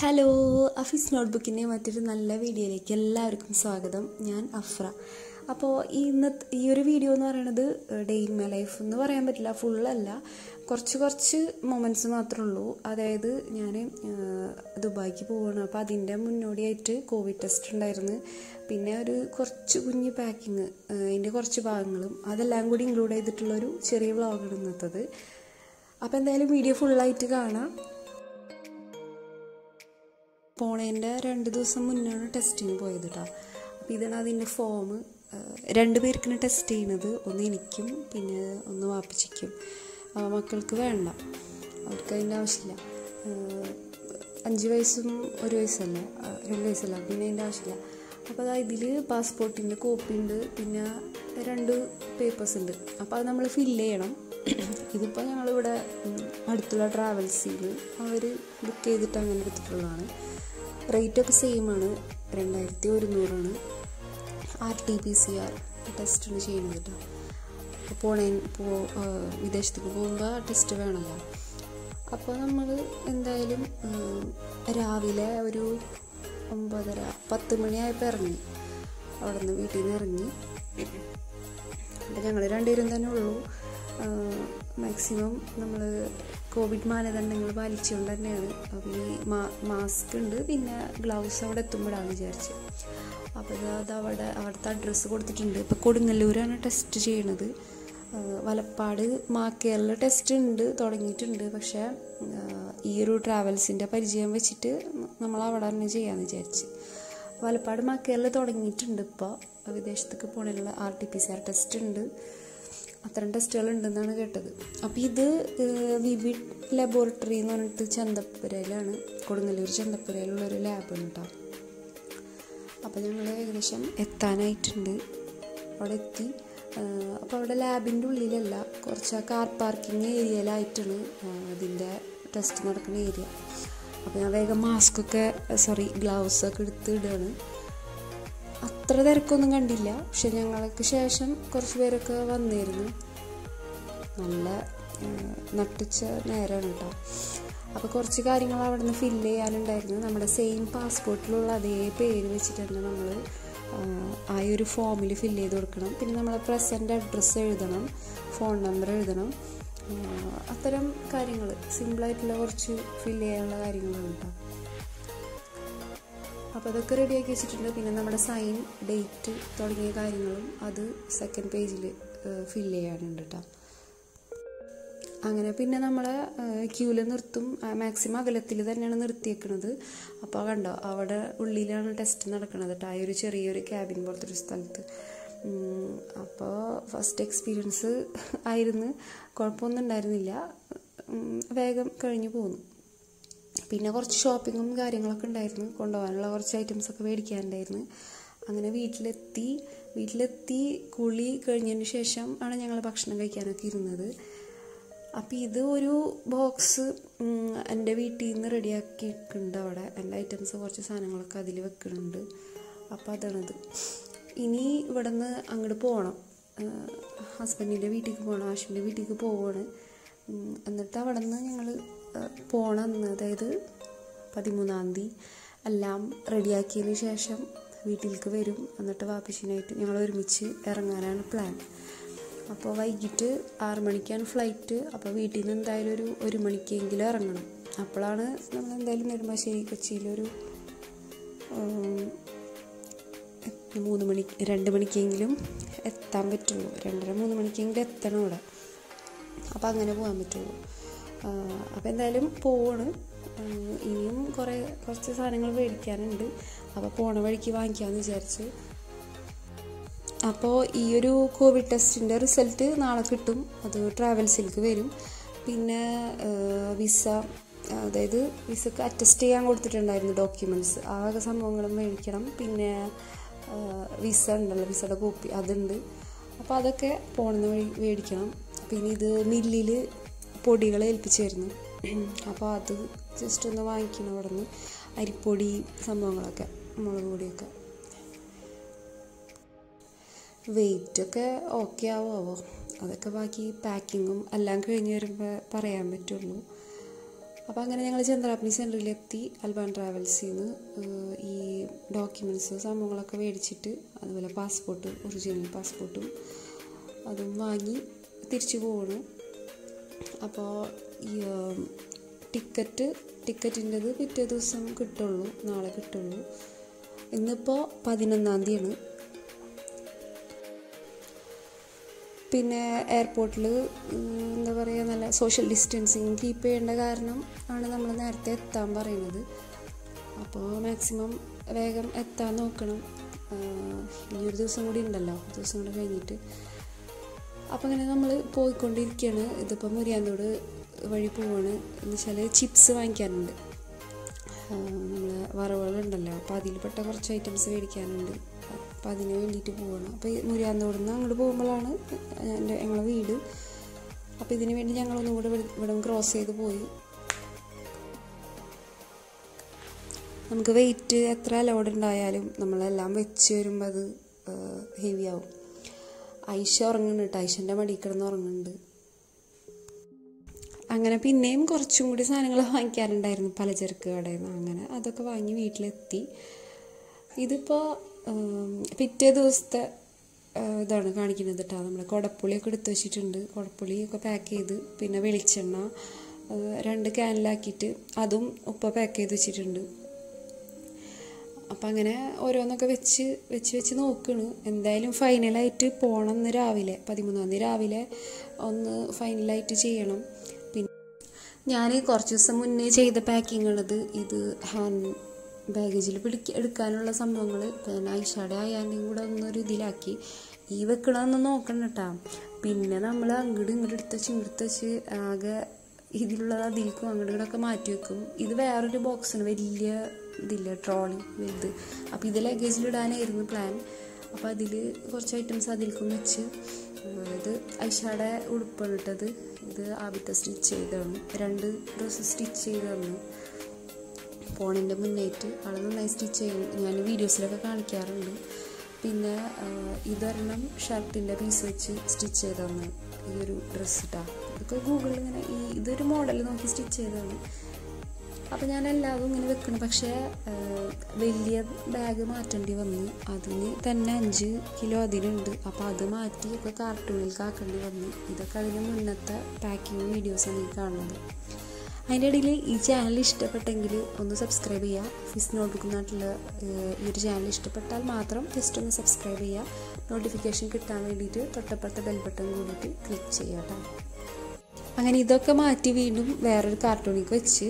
hello അഫീസ് നോട്ട്ബുക്കിൻ്റെ മറ്റൊരു നല്ല വീഡിയോയിലേക്ക് എല്ലാവർക്കും സ്വാഗതം ഞാൻ അഫ്ര അപ്പോൾ ഈ ഇന്നത്തെ ഈ ഒരു വീഡിയോ എന്ന് പറയുന്നത് ഡേ ഇൻ മൈ ലൈഫ് എന്ന് പറയാൻ പറ്റില്ല ഫുള്ളല്ല കുറച്ച് കുറച്ച് മൊമെൻറ്റ്സ് മാത്രമേ ഉള്ളൂ അതായത് ഞാൻ ദുബായിക്ക് പോവുകയാണ് അപ്പോൾ അതിൻ്റെ മുന്നോടിയായിട്ട് കോവിഡ് ടെസ്റ്റ് ഉണ്ടായിരുന്നു പിന്നെ ഒരു കുറച്ച് കുഞ്ഞ് പാക്കിങ് അതിൻ്റെ കുറച്ച് ഭാഗങ്ങളും അതെല്ലാം കൂടി ഇൻക്ലൂഡ് ചെയ്തിട്ടുള്ളൊരു ചെറിയ വ്ളോഗാണ് ഇന്നത്തത് അപ്പോൾ എന്തായാലും വീഡിയോ ഫുള്ളായിട്ട് കാണാം പോണേൻ്റെ രണ്ട് ദിവസം മുന്നാണ് ടെസ്റ്റിന് പോയത് കേട്ടോ അപ്പോൾ ഇതാണ് അതിൻ്റെ ഫോം രണ്ട് പേർക്കാണ് ടെസ്റ്റ് ചെയ്യുന്നത് ഒന്ന് എനിക്കും പിന്നെ ഒന്ന് വാപ്പിച്ചിക്കും മക്കൾക്ക് വേണ്ട അവർക്ക് അതിൻ്റെ ആവശ്യമില്ല അഞ്ച് വയസ്സും ഒരു വയസ്സല്ല രണ്ട് വയസ്സല്ല പിന്നെ അതിൻ്റെ ആവശ്യമില്ല അപ്പോൾ അതാ ഇതിൽ പാസ്പോർട്ടിൻ്റെ കോപ്പി ഉണ്ട് പിന്നെ രണ്ട് പേപ്പേഴ്സ് ഉണ്ട് അപ്പോൾ അത് നമ്മൾ ഫില്ല് ചെയ്യണം ഇതിപ്പോൾ ഞങ്ങളിവിടെ അടുത്തുള്ള ട്രാവൽസിൽ അവർ ബുക്ക് ചെയ്തിട്ട് അങ്ങനെ എടുത്തിട്ടുള്ളതാണ് റേറ്റൊക്കെ സെയിം ആണ് രണ്ടായിരത്തി ഒരുന്നൂറാണ് R T P C R ടെസ്റ്റാണ് ചെയ്യുന്നത് കേട്ടോ അപ്പോൾ പോണേ പോ വിദേശത്തേക്ക് പോകുമ്പോൾ ടെസ്റ്റ് വേണമല്ലോ അപ്പോൾ നമ്മൾ എന്തായാലും രാവിലെ ഒരു ഒമ്പതര പത്ത് മണിയായപ്പോൾ ഇറങ്ങി അവിടെ നിന്ന് വീട്ടിൽ നിന്ന് ഇറങ്ങി അപ്പോൾ ഞങ്ങൾ രണ്ടുപേരും തന്നെ ഉള്ളൂ മാക്സിമം നമ്മൾ കോവിഡ് മാനദണ്ഡങ്ങൾ പാലിച്ചുകൊണ്ട് തന്നെയാണ് അപ്പോൾ ഈ മാ മാസ്ക് ഉണ്ട് പിന്നെ ഗ്ലൗസ് അവിടെ എത്തുമ്പോഴാണ് വിചാരിച്ചത് അപ്പോൾ അത് അവിടെ അവിടുത്തെ അഡ്രസ്സ് കൊടുത്തിട്ടുണ്ട് ഇപ്പോൾ കൊടുങ്ങല്ലൂരാണ് ടെസ്റ്റ് ചെയ്യണത് വലപ്പാട് മാക്കേറിൽ ടെസ്റ്റ് ഉണ്ട് തുടങ്ങിയിട്ടുണ്ട് പക്ഷേ ഈ ഒരു ട്രാവൽസിൻ്റെ പരിചയം വെച്ചിട്ട് നമ്മൾ അവിടെ തന്നെ ചെയ്യാമെന്ന് വിചാരിച്ച് വലപ്പാട് മാക്കേറിൽ തുടങ്ങിയിട്ടുണ്ട് ഇപ്പോൾ വിദേശത്തേക്ക് പോകണുള്ള R T P C R test ഉണ്ട് അത്തരം ടെസ്റ്റുകൾ ഉണ്ടെന്നാണ് കേട്ടത് അപ്പോൾ ഇത് വിവിഡ് ലബോറട്ടറി എന്ന് പറഞ്ഞിട്ട് ചന്തപ്പുരയിലാണ് കൊടുങ്ങല്ലൂർ ചന്തപ്പുരയിലുള്ളൊരു ലാബാണ് കേട്ടോ അപ്പോൾ ഞങ്ങൾ ഏകദേശം എത്താനായിട്ടുണ്ട് അവിടെ എത്തി അപ്പോൾ അവിടെ ലാബിൻ്റെ ഉള്ളിലല്ല കുറച്ച് കാർ പാർക്കിംഗ് ഏരിയയിലായിട്ടാണ് അതിൻ്റെ ടെസ്റ്റ് നടക്കുന്ന ഏരിയ അപ്പോൾ ഞാൻ വേഗം മാസ്കൊക്കെ സോറി ഗ്ലൗസൊക്കെ എടുത്ത് ഇടുകയാണ് അത്ര തിരക്കൊന്നും കണ്ടില്ല പക്ഷെ ഞങ്ങൾക്ക് ശേഷം കുറച്ച് പേരൊക്കെ വന്നിരുന്നു നല്ല നട്ടിച്ച നേരമാണ് കേട്ടോ അപ്പോൾ കുറച്ച് കാര്യങ്ങൾ അവിടെ നിന്ന് ഫില്ല് ചെയ്യാനുണ്ടായിരുന്നു നമ്മുടെ സെയിം പാസ്പോർട്ടിലുള്ള അതേ പേര് വെച്ചിട്ട് തന്നെ നമ്മൾ ആ ഒരു ഫോമിൽ ഫില്ല് ചെയ്ത് കൊടുക്കണം പിന്നെ നമ്മളെ പ്രസൻറ്റ് അഡ്രസ്സ് എഴുതണം ഫോൺ നമ്പർ എഴുതണം അത്തരം കാര്യങ്ങൾ സിമ്പിളായിട്ടുള്ള കുറച്ച് ഫില്ല് ചെയ്യാനുള്ള കാര്യങ്ങളുണ്ട് കേട്ടോ അപ്പോൾ അതൊക്കെ റെഡിയാക്കി വെച്ചിട്ടുണ്ട് പിന്നെ നമ്മുടെ സൈൻ ഡേറ്റ് തുടങ്ങിയ കാര്യങ്ങളും അത് സെക്കൻഡ് പേജിൽ ഫില്ല് ചെയ്യാനുണ്ട് കേട്ടോ അങ്ങനെ പിന്നെ നമ്മളെ ക്യൂവിൽ നിർത്തും മാക്സിമം അകലത്തിൽ തന്നെയാണ് നിർത്തിയേക്കുന്നത് അപ്പോൾ കണ്ടോ അവിടെ ഉള്ളിലാണ് ടെസ്റ്റ് നടക്കുന്നത് കേട്ടോ ആ ഒരു ചെറിയൊരു ക്യാബിൻ പോലത്തെ ഒരു സ്ഥലത്ത് അപ്പോൾ ഫസ്റ്റ് എക്സ്പീരിയൻസ് ആയിരുന്നു കുഴപ്പമൊന്നും ഉണ്ടായിരുന്നില്ല വേഗം കഴിഞ്ഞു പോന്നു പിന്നെ കുറച്ച് ഷോപ്പിങ്ങും കാര്യങ്ങളൊക്കെ ഉണ്ടായിരുന്നു കൊണ്ടുപോകാനുള്ള കുറച്ച് ഐറ്റംസ് ഒക്കെ മേടിക്കാനുണ്ടായിരുന്നു അങ്ങനെ വീട്ടിലെത്തി വീട്ടിലെത്തി കുളി കഴിഞ്ഞതിന് ശേഷം ആണ് ഞങ്ങൾ ഭക്ഷണം കഴിക്കാനൊക്കെ ഇരുന്നത് അപ്പോൾ ഇത് ഒരു ബോക്സ് എൻ്റെ വീട്ടിൽ നിന്ന് റെഡിയാക്കിയിട്ടുണ്ട് അവിടെ എൻ്റെ ഐറ്റംസ് കുറച്ച് സാധനങ്ങളൊക്കെ അതിൽ വെക്കുന്നുണ്ട് അപ്പോൾ അതാണത് ഇനി ഇവിടെ നിന്ന് അങ്ങോട്ട് പോകണം ഹസ്ബൻഡിൻ്റെ വീട്ടിലേക്ക് പോകണം ആഷിൻ്റെ വീട്ടിലേക്ക് പോവുകയാണ് എന്നിട്ട് അവിടെ നിന്ന് ഞങ്ങൾ പോണ അന്ന് അതായത് പതിമൂന്നാം തീയതി എല്ലാം റെഡിയാക്കിയതിന് ശേഷം വീട്ടിലേക്ക് വരും എന്നിട്ട് വാപ്പിച്ചിനായിട്ട് ഞങ്ങൾ ഒരുമിച്ച് ഇറങ്ങാനാണ് പ്ലാൻ അപ്പോൾ വൈകിട്ട് ആറ് മണിക്കാണ് ഫ്ലൈറ്റ് അപ്പോൾ വീട്ടിൽ നിന്ന് എന്തായാലും ഒരു ഒരു മണിക്കെങ്കിലും ഇറങ്ങണം അപ്പോഴാണ് നമ്മൾ എന്തായാലും നെടുമ്പാശ്ശേരി കൊച്ചിയിലൊരു മൂന്ന് മണി രണ്ട് മണിക്കെങ്കിലും എത്താൻ പറ്റുള്ളൂ രണ്ടര മൂന്ന് മണിക്കെങ്കിലും എത്തണം അവിടെ അപ്പോൾ അങ്ങനെ പോകാൻ പറ്റുള്ളൂ അപ്പോൾ എന്തായാലും പോവാണ് ഇനിയും കുറേ കുറച്ച് സാധനങ്ങൾ മേടിക്കാനുണ്ട് അപ്പോൾ പോണ വഴിക്ക് വാങ്ങിക്കാമെന്ന് വിചാരിച്ച് അപ്പോൾ ഈ ഒരു കോവിഡ് ടെസ്റ്റിൻ്റെ റിസൾട്ട് നാളെ കിട്ടും അത് ട്രാവൽസിലേക്ക് വരും പിന്നെ വിസ അതായത് വിസക്ക് അറ്റസ്റ്റ് ചെയ്യാൻ കൊടുത്തിട്ടുണ്ടായിരുന്നു ഡോക്യുമെൻറ്റ്സ് ആ വക സംഭവങ്ങളും മേടിക്കണം പിന്നെ വിസ ഉണ്ടല്ലോ വിസയുടെ കോപ്പി അതുണ്ട് അപ്പോൾ അതൊക്കെ പോകുന്ന വഴി മേടിക്കണം പിന്നെ ഇത് മില്ലിൽ പൊടികൾ ഏൽപ്പിച്ചായിരുന്നു അപ്പോൾ അത് ജസ്റ്റ് ഒന്ന് വാങ്ങിക്കണം അവിടെ നിന്ന് അരിപ്പൊടി സംഭവങ്ങളൊക്കെ മുളക് പൊടിയൊക്കെ വെയിറ്റൊക്കെ ഓക്കെ ആവുമോ അതൊക്കെ ബാക്കി പാക്കിങ്ങും എല്ലാം കഴിഞ്ഞ് വരുമ്പോൾ പറയാൻ പറ്റുള്ളൂ അപ്പോൾ അങ്ങനെ ഞങ്ങൾ ചന്ദ്രാപ്പനി സെൻറ്ററിലെത്തി അൽബാൻ ട്രാവൽസിൽ നിന്ന് ഈ ഡോക്യുമെൻറ്റ്സ് സംഭവങ്ങളൊക്കെ മേടിച്ചിട്ട് അതുപോലെ പാസ്പോർട്ട് ഒറിജിനൽ പാസ്പോർട്ടും അതും വാങ്ങി തിരിച്ചു പോകണം അപ്പോൾ ഈ ടിക്കറ്റ് ടിക്കറ്റിൻ്റെത് പിറ്റേ ദിവസം കിട്ടുള്ളൂ നാളെ കിട്ടുള്ളൂ ഇന്നിപ്പോൾ പതിനൊന്നാം തീയതിയാണ് പിന്നെ എയർപോർട്ടിൽ എന്താ പറയുക നല്ല സോഷ്യൽ ഡിസ്റ്റൻസിങ് കീപ്പ് ചെയ്യേണ്ട കാരണം ആണ് നമ്മൾ നേരത്തെ എത്താൻ പറയുന്നത് അപ്പോൾ മാക്സിമം വേഗം എത്താൻ നോക്കണം ഇനിയൊരു ദിവസം കൂടി ഉണ്ടല്ലോ ദിവസം കൂടി കഴിഞ്ഞിട്ട് അപ്പോൾ അങ്ങനെ നമ്മൾ പോയിക്കൊണ്ടിരിക്കുകയാണ് ഇതിപ്പോൾ മുരിയാന്തോട് വഴി പോവാണ് എന്ന് വെച്ചാൽ ചിപ്സ് വാങ്ങിക്കാനുണ്ട് നമ്മൾ വറവുകളുണ്ടല്ലോ അപ്പോൾ അതിൽപ്പെട്ട കുറച്ച് ഐറ്റംസ് മേടിക്കാനുണ്ട് അപ്പോൾ അതിന് വേണ്ടിയിട്ട് പോവാണ് അപ്പോൾ ഈ മുരിയാന്തോട് നിന്ന് അങ്ങോട്ട് പോകുമ്പോഴാണ് എൻ്റെ ഞങ്ങളെ വീട് അപ്പോൾ ഇതിന് വേണ്ടി ഞങ്ങളൊന്നും കൂടെ ഇവിടെ ക്രോസ് ചെയ്ത് പോയി നമുക്ക് വെയിറ്റ് എത്ര അലോഡ് ഉണ്ടായാലും നമ്മളെല്ലാം വെച്ച് വരുമ്പോൾ അത് ഹെവി ആവും ഐഷ ഉറങ്ങുന്നുണ്ട് ഐഷൻ്റെ മടി കിടന്ന് ഉറങ്ങുന്നുണ്ട് അങ്ങനെ പിന്നെയും കുറച്ചും കൂടി സാധനങ്ങൾ വാങ്ങിക്കാറുണ്ടായിരുന്നു പലചരക്ക് കടയിൽ നിന്ന് അങ്ങനെ അതൊക്കെ വാങ്ങി വീട്ടിലെത്തി ഇതിപ്പോൾ പിറ്റേ ദിവസത്തെ ഇതാണ് കാണിക്കുന്നത് കേട്ടോ നമ്മൾ കുടപ്പുളിയൊക്കെ എടുത്ത് വെച്ചിട്ടുണ്ട് കുടപ്പുളിയൊക്കെ പാക്ക് ചെയ്ത് പിന്നെ വെളിച്ചെണ്ണ രണ്ട് ക്യാനിലാക്കിയിട്ട് അതും ഉപ്പ പാക്ക് ചെയ്ത് വെച്ചിട്ടുണ്ട് അപ്പം അങ്ങനെ ഓരോന്നൊക്കെ വെച്ച് വെച്ച് വെച്ച് നോക്കണ് എന്തായാലും ഫൈനലായിട്ട് പോകണം എന്ന് രാവിലെ പതിമൂന്നാം തീയതി രാവിലെ ഒന്ന് ഫൈനലായിട്ട് ചെയ്യണം പിന്നെ ഞാൻ കുറച്ച് ദിവസം മുന്നേ ചെയ്ത പാക്കിങ്ങുള്ളത് ഇത് ഹാൻഡ് ബാഗേജിൽ പിടിക്ക എടുക്കാനുള്ള സംഭവങ്ങൾ പിന്നെ ഐഷാടെ ആയാൻ്റെയും കൂടെ ഒന്നൊരു ഇതിലാക്കി ഈ വെക്കണമെന്ന് നോക്കണം കേട്ടോ പിന്നെ നമ്മൾ അങ്ങോട്ട് ഇങ്ങോട്ട് എടുത്ത് വെച്ച് ഇങ്ങോട്ട് വെച്ച് ആകെ ഇതിലുള്ളത് അതിൽക്കും അങ്ങോട്ട് ഇങ്ങോട്ടൊക്കെ മാറ്റി വെക്കും ഇത് വേറൊരു ബോക്സാണ് വലിയ ഇതില്ല ട്രോളി വലുത് അപ്പോൾ ഇത് ലഗേജിലിടാനായിരുന്നു പ്ലാൻ അപ്പോൾ അതിൽ കുറച്ച് ഐറ്റംസ് അതിൽക്കും വെച്ച് ഇത് ഐഷാടെ ഉടുപ്പാണ് ഇട്ടത് ഇത് ആദ്യത്തെ സ്റ്റിച്ച് ചെയ്തതാണ് രണ്ട് ഡ്രസ്സ് സ്റ്റിച്ച് ചെയ്ത് തന്നു ഫോണിൻ്റെ മുന്നേറ്റ് ആൾ നന്നായി സ്റ്റിച്ച് ചെയ്യും ഞാൻ വീഡിയോസിലൊക്കെ കാണിക്കാറുണ്ട് പിന്നെ ഇതൊരെണ്ണം ഷർട്ടിൻ്റെ പീസ് വെച്ച് സ്റ്റിച്ച് ചെയ്ത് തന്നു ഈ ഒരു ഡ്രസ്സ് ഇട്ടാ ഇതൊക്കെ ഗൂഗിളിൽ ഇങ്ങനെ ഈ ഇതൊരു മോഡൽ നോക്കി സ്റ്റിച്ച് ചെയ്തതാണ് അപ്പോൾ ഞാൻ എല്ലാതും ഇങ്ങനെ വെക്കണം പക്ഷേ വലിയ ബാഗ് മാറ്റേണ്ടി വന്നു അതിന് തന്നെ അഞ്ച് കിലോ അതിനുണ്ട് അപ്പോൾ അത് മാറ്റി ഒക്കെ കാർട്ടൂണിലേക്ക് ആക്കേണ്ടി വന്നു ഇതൊക്കെ അതിന് മുന്നത്തെ പാക്കിങ് വീഡിയോസാണ് ഈ കാണുന്നത് അതിൻ്റെ ഇടയിൽ ഈ ചാനൽ ഇഷ്ടപ്പെട്ടെങ്കിൽ ഒന്ന് സബ്സ്ക്രൈബ് ചെയ്യുക ഫിസ് നോട്ട്ബുക്ക് നാട്ടിൽ ഈ ഒരു ചാനൽ ഇഷ്ടപ്പെട്ടാൽ മാത്രം ജസ്റ്റ് ഒന്ന് സബ്സ്ക്രൈബ് ചെയ്യുക നോട്ടിഫിക്കേഷൻ കിട്ടാൻ വേണ്ടിയിട്ട് തൊട്ടപ്പുറത്തെ ബെൽ ബട്ടൺ കൂടിയിട്ട് ക്ലിക്ക് ചെയ്യുക കേട്ടോ അങ്ങനെ ഇതൊക്കെ മാറ്റി വീണ്ടും വേറൊരു കാർട്ടൂണിക്ക് വെച്ച്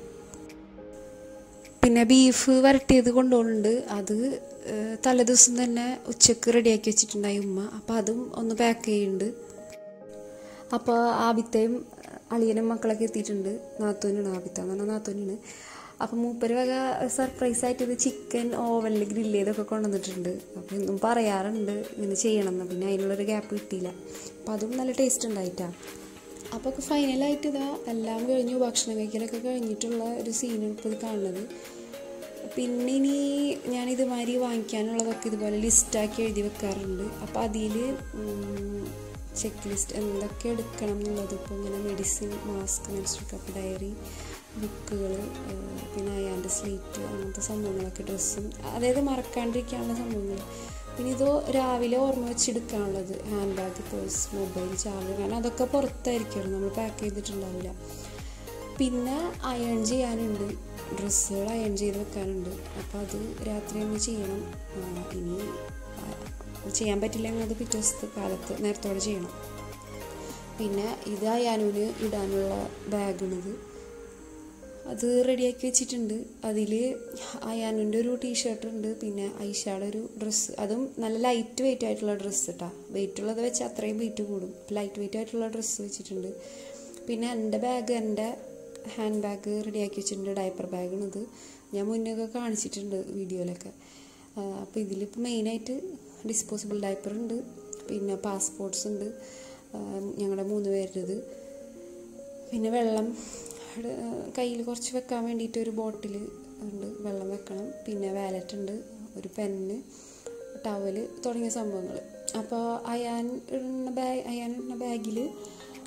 പിന്നെ ബീഫ് വരട്ടിയത് കൊണ്ടുപോകുന്നുണ്ട് അത് തലേദിവസം തന്നെ ഉച്ചക്ക് റെഡിയാക്കി വെച്ചിട്ടുണ്ടായി ഉമ്മ അപ്പോൾ അതും ഒന്ന് പാക്ക് ചെയ്യുന്നുണ്ട് അപ്പോൾ ആബിത്തയും അളിയനും മക്കളൊക്കെ എത്തിയിട്ടുണ്ട് നാത്തൂനാണ് ആബിത്ത എന്ന് പറഞ്ഞാൽ നാത്തൂനാണ് അപ്പം മൂപ്പര് വക സർപ്രൈസ് ആയിട്ട് ഇത് ചിക്കൻ ഓവനിൽ ഗ്രില്ല് ചെയ്തൊക്കെ കൊണ്ടുവന്നിട്ടുണ്ട് അപ്പോൾ എന്നും പറയാറുണ്ട് ഇങ്ങനെ ചെയ്യണം എന്ന് പിന്നെ അതിനുള്ളൊരു ഗ്യാപ്പ് കിട്ടിയില്ല അപ്പോൾ അതും നല്ല ടേസ്റ്റ് ഉണ്ടായിട്ടാണ് അപ്പോൾ ഫൈനലായിട്ട് ഇതാ എല്ലാം കഴിഞ്ഞു ഭക്ഷണം കഴിക്കലൊക്കെ കഴിഞ്ഞിട്ടുള്ള ഒരു സീനാണ് ഇപ്പോൾ ഇത് കാണുന്നത് പിന്നെ ഇനി ഞാൻ ഇതുമാതിരി വാങ്ങിക്കാനുള്ളതൊക്കെ ഇതുപോലെ ലിസ്റ്റാക്കി എഴുതി വെക്കാറുണ്ട് അപ്പോൾ അതിൽ ചെക്ക് ലിസ്റ്റ് എന്തൊക്കെ എടുക്കണം എന്നുള്ളത് ഇപ്പോൾ ഇങ്ങനെ medicine mask menstrual cup diary ബുക്കുകൾ പിന്നെ അയാൻ്റെ സ്ലീറ്റ് അങ്ങനത്തെ സംഭവങ്ങളൊക്കെ ഡ്രസ്സും അതായത് മറക്കാണ്ടിരിക്കാനുള്ള സംഭവങ്ങൾ പിന്നെ ഇത് രാവിലെ ഓർമ്മ വെച്ചെടുക്കാനുള്ളത് hand bag purse mobile charger കാരണം അതൊക്കെ പുറത്തായിരിക്കുമല്ലോ നമ്മൾ പാക്ക് ചെയ്തിട്ടുണ്ടാവില്ല പിന്നെ അയൺ ചെയ്യാനുണ്ട് ഡ്രസ്സുകൾ അയൺ ചെയ്ത് വെക്കാനുണ്ട് അപ്പോൾ അത് രാത്രി ഒന്ന് ചെയ്യണം ഇനി ചെയ്യാൻ പറ്റില്ലെങ്കിൽ അത് പിറ്റേ ദിവസത്തെ കാലത്ത് നേരത്തോടെ ചെയ്യണം പിന്നെ ഇത് അയാനൂന് ഇടാനുള്ള ബാഗാണിത് അത് റെഡിയാക്കി വെച്ചിട്ടുണ്ട് അതിൽ അയാനുൻ്റെ ഒരു ടീഷർട്ട് ഉണ്ട് പിന്നെ ഐഷയുടെ ഒരു ഡ്രസ്സ് അതും നല്ല ലൈറ്റ് വെയിറ്റ് ആയിട്ടുള്ള ഡ്രസ്സ് കേട്ടോ വെയിറ്റ് ഉള്ളത് വെച്ച് അത്രയും വെയിറ്റ് കൂടും ലൈറ്റ് വെയിറ്റ് ആയിട്ടുള്ള ഡ്രസ്സ് വെച്ചിട്ടുണ്ട് പിന്നെ എൻ്റെ ബാഗ് എൻ്റെ ഹാൻഡ് ബാഗ് റെഡിയാക്കി വെച്ചിട്ടുണ്ട് ഡയപ്പർ ബാഗാണിത് ഞാൻ മുന്നേ കാണിച്ചിട്ടുണ്ട് വീഡിയോയിലൊക്കെ അപ്പോൾ ഇതിലിപ്പോൾ മെയിനായിട്ട് ഡിസ്പോസിബിൾ ഡയപ്പർ ഉണ്ട് പിന്നെ പാസ്പോർട്ട്സ് ഉണ്ട് ഞങ്ങളുടെ മൂന്ന് പേരുടേത് പിന്നെ വെള്ളം കയ്യിൽ കുറച്ച് വെക്കാൻ വേണ്ടിയിട്ട് ഒരു ബോട്ടിൽ ഉണ്ട് വെള്ളം വെക്കണം പിന്നെ വാലറ്റ് ഉണ്ട് ഒരു പെന്ന് ടവല് തുടങ്ങിയ സംഭവങ്ങൾ അപ്പോൾ അയാൻ ഇടുന്ന ബാഗ് അയാൻ ഇടുന്ന ബാഗിൽ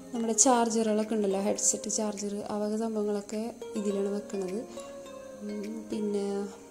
നമ്മുടെ ചാർജറുകളൊക്കെ ഉണ്ടല്ലോ ഹെഡ്സെറ്റ് ചാർജർ ആ വക സംഭവങ്ങളൊക്കെ ഇതിലാണ് വെക്കുന്നത് ഉം, പിന്നെ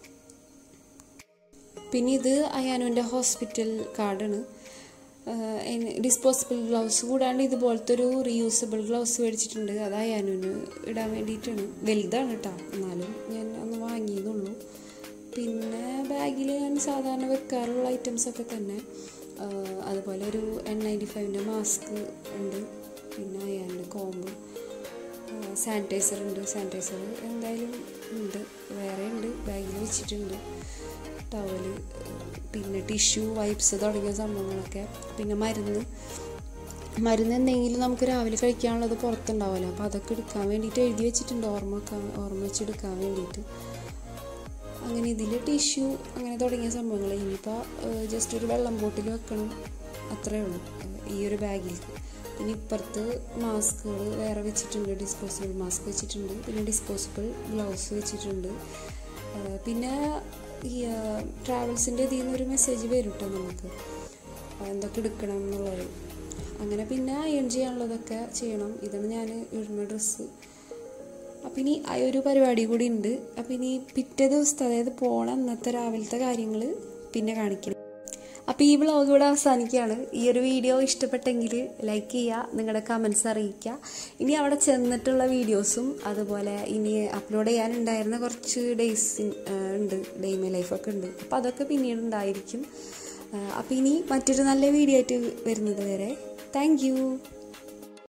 പിന്നെ ഇത് അയാനുവിൻ്റെ ഹോസ്പിറ്റൽ കാർഡാണ് ഡിസ്പോസിബിൾ ഗ്ലൗസ് കൂടാണ്ട് ഇതുപോലത്തെ ഒരു റീയൂസബിൾ ഗ്ലൗസ് മേടിച്ചിട്ടുണ്ട് അത് അയാനുവിന് ഇടാൻ വേണ്ടിയിട്ടാണ് വലുതാണ് കേട്ടോ എന്നാലും ഞാൻ ഒന്ന് വാങ്ങിയതുള്ളൂ പിന്നെ ബാഗിൽ ഞാൻ സാധാരണ വെക്കാറുള്ള ഐറ്റംസ് ഒക്കെ തന്നെ ആ, അതുപോലെ ഒരു എൻ നയൻറ്റി ഫൈവിൻ്റെ മാസ്ക് ഉണ്ട് പിന്നെ അയാൻ്റെ കോമ്പ് സാനിറ്റൈസർ ഉണ്ട് സാനിറ്റൈസർ എന്തായാലും ഉണ്ട് വേറെ ഉണ്ട് ബാഗിൽ വെച്ചിട്ടുണ്ട് ടവല് പിന്നെ ടിഷ്യൂ വൈപ്സ് തുടങ്ങിയ സംഭവങ്ങളൊക്കെ പിന്നെ മരുന്ന് മരുന്ന് എന്തെങ്കിലും നമുക്ക് രാവിലെ കഴിക്കാനുള്ളത് പുറത്തുണ്ടാവുമല്ലോ അപ്പോൾ അതൊക്കെ എടുക്കാൻ വേണ്ടിയിട്ട് എഴുതി വെച്ചിട്ടുണ്ട് ഓർമ്മ വെക്കാൻ ഓർമ്മ വെച്ചെടുക്കാൻ വേണ്ടിയിട്ട് അങ്ങനെ ഇതിൽ ടിഷ്യൂ അങ്ങനെ തുടങ്ങിയ സംഭവങ്ങൾ ഇനിയിപ്പോൾ ജസ്റ്റ് ഒരു വെള്ളം ബോട്ടിൽ വെക്കണം അത്രേ ഉള്ളൂ ഏഹ് ഈ ഒരു ബാഗിൽ പിന്നെ ഇപ്പുറത്ത് മാസ്കുകൾ വേറെ വെച്ചിട്ടുണ്ട് ഡിസ്പോസിബിൾ മാസ്ക് വെച്ചിട്ടുണ്ട് പിന്നെ ഡിസ്പോസിബിൾ ഗ്ലൗസ് വെച്ചിട്ടുണ്ട് ഏഹ് പിന്നെ ഈ ട്രാവൽസിൻ്റെ ഇതിൽ നിന്നൊരു മെസ്സേജ് വരും കേട്ടോ നമുക്ക് എന്തൊക്കെ എടുക്കണം എന്നുള്ളത് അങ്ങനെ പിന്നെ അയൺ ചെയ്യാനുള്ളതൊക്കെ ചെയ്യണം ഇതാണ് ഞാൻ ഇടുന്ന ഡ്രസ്സ് അപ്പം ഇനി ആ ഒരു പരിപാടി കൂടി ഉണ്ട് അപ്പം ഇനി പിറ്റേ ദിവസത്തെ അതായത് പോണ അന്നത്തെ രാവിലത്തെ കാര്യങ്ങൾ പിന്നെ കാണിക്കണം അപ്പോൾ ഈ വ്ളോഗ് ഇവിടെ അവസാനിക്കുകയാണ് ഈ ഒരു വീഡിയോ ഇഷ്ടപ്പെട്ടെങ്കിൽ ലൈക്ക് ചെയ്യുക നിങ്ങളുടെ കമൻസ് അറിയിക്കുക ഇനി അവിടെ ചെന്നിട്ടുള്ള വീഡിയോസും അതുപോലെ ഇനി അപ്ലോഡ് ചെയ്യാനുണ്ടായിരുന്ന കുറച്ച് ഡേയ്സ് ഉണ്ട് ഡേ മൈ ലൈഫൊക്കെ ഉണ്ട് അപ്പോൾ അതൊക്കെ പിന്നീട് ഉണ്ടായിരിക്കും അപ്പോൾ ഇനി മറ്റൊരു നല്ല വീഡിയോ ആയിട്ട് വരുന്നത് വരെ താങ്ക്